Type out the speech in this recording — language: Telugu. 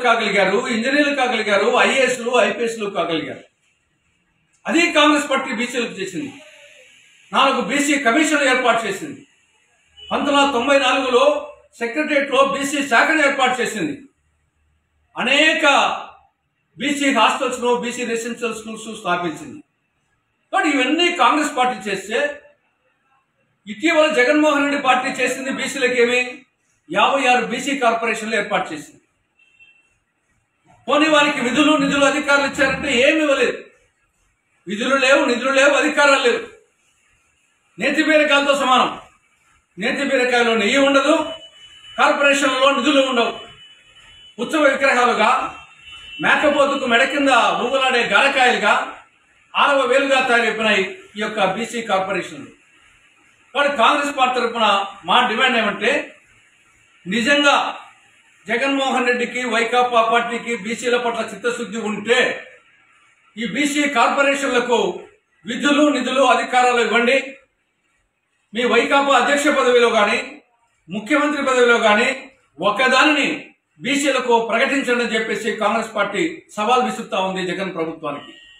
కాగలిగారు ఇంజనీర్లు కాగలిగారు ఐఏఎస్లు ఐపీఎస్లు కాగలిగారు అది కాంగ్రెస్ పార్టీ బీసీలకు చేసింది నాలుగు బీసీ కమిషన్లు ఏర్పాటు చేసింది పంతొమ్మిది వందల తొంభై నాలుగులో సెక్రటరియట్లో బీసీ శాఖను ఏర్పాటు చేసింది అనేక బీసీ హాస్టల్స్ను బీసీ రెసిడెన్షియల్ స్కూల్స్ స్థాపించింది కాబట్టి ఇవన్నీ కాంగ్రెస్ పార్టీ చేస్తే ఇటీవల జగన్మోహన్ రెడ్డి పార్టీ చేసింది బీసీలకు ఏమి యాభై ఆరు బీసీ కార్పొరేషన్లు ఏర్పాటు చేసింది పోనీ వారికి విధులు నిధులు అధికారులు ఇచ్చారంటే ఏమి ఇవ్వలేదు విధులు లేవు నిధులు లేవు అధికారాలు లేవు నేతి బీరకాయలతో సమానం నేతి బీరకాయలో నెయ్యి ఉండదు కార్పొరేషన్లలో నిధులు ఉండవు ఉత్సవ విగ్రహాలుగా మేకపోతుకు మెడ కింద ఊగులాడే గాలకాయలుగా ఆరవ వేలుగా తయారైపోయినాయి ఈ యొక్క బీసీ కార్పొరేషన్లు కాబట్టి కాంగ్రెస్ పార్టీ తరఫున మా డిమాండ్ ఏమంటే నిజంగా జగన్మోహన్ రెడ్డికి వైకాపా పార్టీకి బీసీల పట్ల చిత్తశుద్ధి ఉంటే ఈ బీసీ కార్పొరేషన్లకు విధులు నిధులు అధికారాలు ఇవ్వండి మీ వైకాపా అధ్యక్ష పదవిలో కానీ ముఖ్యమంత్రి పదవిలో కానీ ఒకదానిని బీసీలకు ప్రకటించండి అని చెప్పేసి కాంగ్రెస్ పార్టీ సవాల్ విసురుతా ఉంది జగన్ ప్రభుత్వానికి